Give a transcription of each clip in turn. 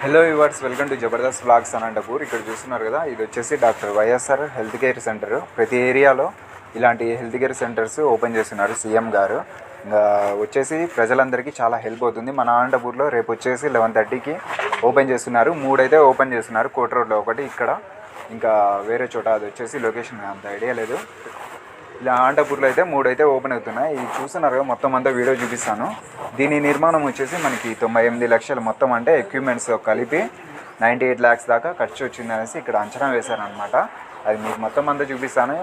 hello viewers welcome to Jabardasth blogs Anantapur ఇక్కడ చూస్తున్నారు కదా ఇది వచ్చేసి doctor YSR health care centre ప్రతి ఏరియాలో ఇలాంటి హెల్త్ కేర్ సెంటర్స్ ఓపెన్ చేస్తున్నారు సీఎం గారు ఇంకా వచ్చేసి ప్రజలందరికీ చాలా హెల్ప్ అవుతుంది మన అనంతపూర్లో రేపు వచ్చేసి లెవెన్ థర్టీకి ఓపెన్ చేస్తున్నారు మూడైతే ఓపెన్ చేస్తున్నారు కోట రోడ్లో ఒకటి ఇక్కడ ఇంకా వేరే చోట అది వచ్చేసి లొకేషన్ అంత ఐడియా లేదు ఇలా ఆంటపూర్లో అయితే మూడు అయితే ఓపెన్ అవుతున్నాయి ఇది చూస్తున్నారు కదా మొత్తం అంతా వీడియో చూపిస్తాను దీని నిర్మాణం వచ్చేసి మనకి తొంభై ఎనిమిది లక్షలు మొత్తం అంటే ఎక్విప్మెంట్స్ కలిపి నైంటీ ఎయిట్ ల్యాక్స్ దాకా ఖర్చు వచ్చింది అనేసి ఇక్కడ అంచనా వేశారనమాట అది మీకు మొత్తం అంతా చూపిస్తాను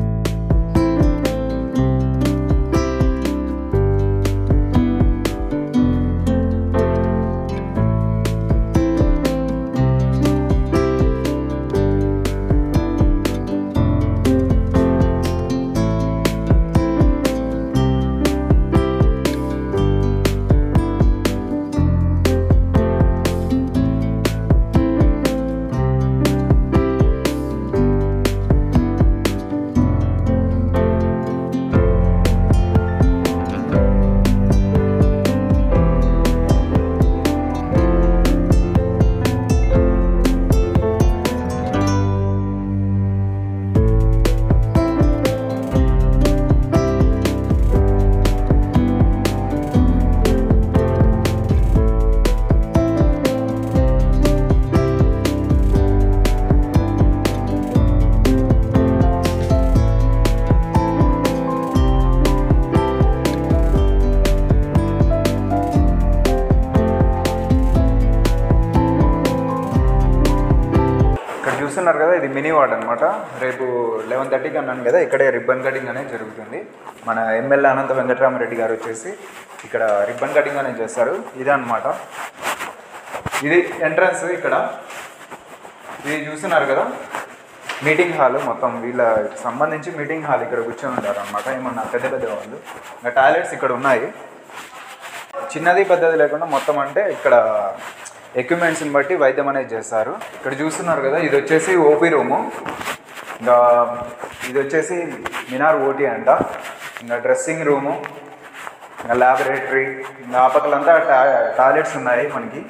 ఇక్కడ చూస్తున్నారు కదా ఇది మినీ వార్డ్ అనమాట రేపు లెవెన్ థర్టీకి అన్నాను కదా ఇక్కడే రిబ్బన్ కటింగ్ అనేది జరుగుతుంది మన ఎమ్మెల్యే అనంత వెంకటరామరెడ్డి గారు వచ్చేసి ఇక్కడ రిబ్బన్ కటింగ్ అనేది చేస్తారు ఇదే అనమాట ఇది ఎంట్రన్స్ ఇక్కడ ఇది చూస్తున్నారు కదా మీటింగ్ హాల్ మొత్తం వీళ్ళ సంబంధించి మీటింగ్ హాల్ ఇక్కడ కూర్చొని ఉంటారు అనమాట ఏమన్నా పెద్ద పెద్ద వాళ్ళు ఇంకా టాయిలెట్స్ ఇక్కడ ఉన్నాయి చిన్నది పెద్దది లేకుండా మొత్తం అంటే ఇక్కడ ఎక్విప్మెంట్స్ని బట్టి వైద్యం అనేది చేస్తారు ఇక్కడ చూస్తున్నారు కదా ఇది వచ్చేసి ఓపీ రూము ఇంకా ఇది వచ్చేసి మినార్ ఓటీ అంట ఇంకా డ్రెస్సింగ్ రూము ఇంకా ల్యాబొరేటరీ ఇంకా ఆ పక్కలంతా టా టాయిలెట్స్ ఉన్నాయి మనకి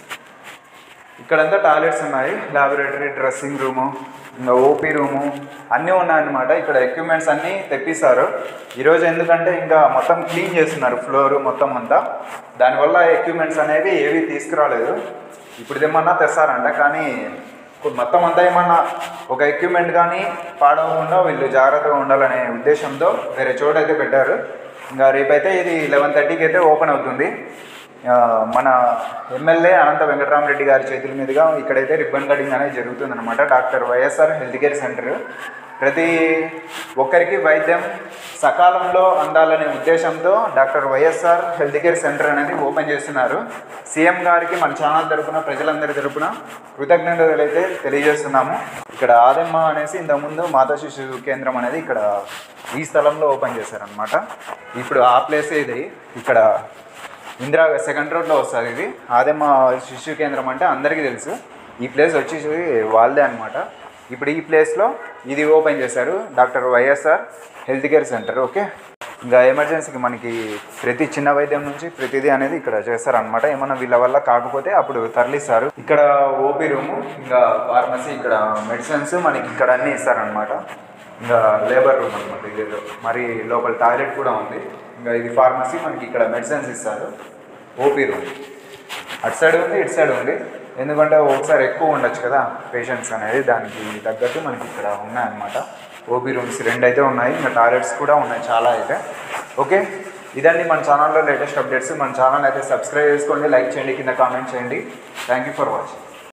ఇక్కడంతా టాయిలెట్స్ ఉన్నాయి ల్యాబొరేటరీ డ్రెస్సింగ్ రూము ఇంకా ఓపీ రూము అన్నీ ఉన్నాయన్నమాట ఇక్కడ ఎక్విప్మెంట్స్ అన్నీ తెప్పిస్తారు ఈరోజు ఎందుకంటే ఇంకా మొత్తం క్లీన్ చేస్తున్నారు ఫ్లోర్ మొత్తం అంతా దానివల్ల ఎక్విప్మెంట్స్ అనేవి ఏవి తీసుకురాలేదు ఇప్పుడు ఏమన్నా తెస్తారంట కానీ ఇప్పుడు మొత్తం అంతా ఏమన్నా ఒక ఎక్విప్మెంట్ కానీ పాడవకుండా వీళ్ళు జాగ్రత్తగా ఉండాలనే ఉద్దేశంతో వేరే చోట అయితే పెట్టారు ఇంకా రేపైతే ఇది లెవెన్ థర్టీకి అయితే ఓపెన్ అవుతుంది ఆ, మన ఎమ్మెల్యే అనంత వెంకటరామరెడ్డి గారి చేతుల మీదుగా ఇక్కడైతే రిబ్బన్ కటింగ్ అనేది జరుగుతుందన్నమాట doctor YSR health care centre ప్రతి ఒక్కరికి వైద్యం సకాలంలో అందాలనే ఉద్దేశంతో doctor YSR health care centre అనేది ఓపెన్ చేస్తున్నారు సీఎం గారికి మన ఛానల్ తరపున ప్రజలందరి తరపున కృతజ్ఞతలు అయితే తెలియజేస్తున్నాము ఇక్కడ ఆదమ్మ అనేసి ఇంతకుముందు మాతా శిశు కేంద్రం అనేది ఇక్కడ ఈ స్థలంలో ఓపెన్ చేశారనమాట ఇప్పుడు ఆ ప్లేసే ఇది ఇక్కడ ఇందిరా సెకండ్ రోడ్లో వస్తుంది ఇది ఆదమ్మ శిశు కేంద్రం అంటే అందరికీ తెలుసు ఈ ప్లేస్ వచ్చేసి వాళ్ళదే అనమాట ఇప్పుడు ఈ ప్లేస్లో ఇది ఓపెన్ చేశారు doctor YSR health care centre okay ఇంకా ఎమర్జెన్సీకి మనకి ప్రతి చిన్న వైద్యం నుంచి ప్రతిదీ అనేది ఇక్కడ చేస్తారనమాట ఏమన్నా వీళ్ళ వల్ల కాకపోతే అప్పుడు తరలిస్తారు ఇక్కడ ఓపీ రూము ఇంకా ఫార్మసీ ఇక్కడ మెడిసిన్స్ మనకి ఇక్కడ అన్నీ ఇస్తారనమాట ఇంకా లేబర్ రూమ్ అనమాట ఇదేదో మరి లోపల టాయిలెట్ కూడా ఉంది ఇంకా ఇది ఫార్మసీ మనకి ఇక్కడ మెడిసిన్స్ ఇస్తారు ఓపీ రూమ్ అటు సైడ్ ఉంది ఇటు సైడ్ ఉంది ఎందుకంటే ఒకసారి ఎక్కువ ఉండొచ్చు కదా పేషెంట్స్ అనేది దానికి తగ్గట్టు మనకి ఇక్కడ ఉన్నాయన్నమాట ఓపీ రూమ్స్ రెండు అయితే ఉన్నాయి ఇంకా టాయిలెట్స్ కూడా ఉన్నాయి చాలా అయితే ఓకే ఇదండి మన ఛానల్లో లేటెస్ట్ అప్డేట్స్ మన ఛానల్ అయితే సబ్స్క్రైబ్ చేసుకోండి లైక్ చేయండి కింద కామెంట్ చేయండి థ్యాంక్ యూ ఫర్ వాచింగ్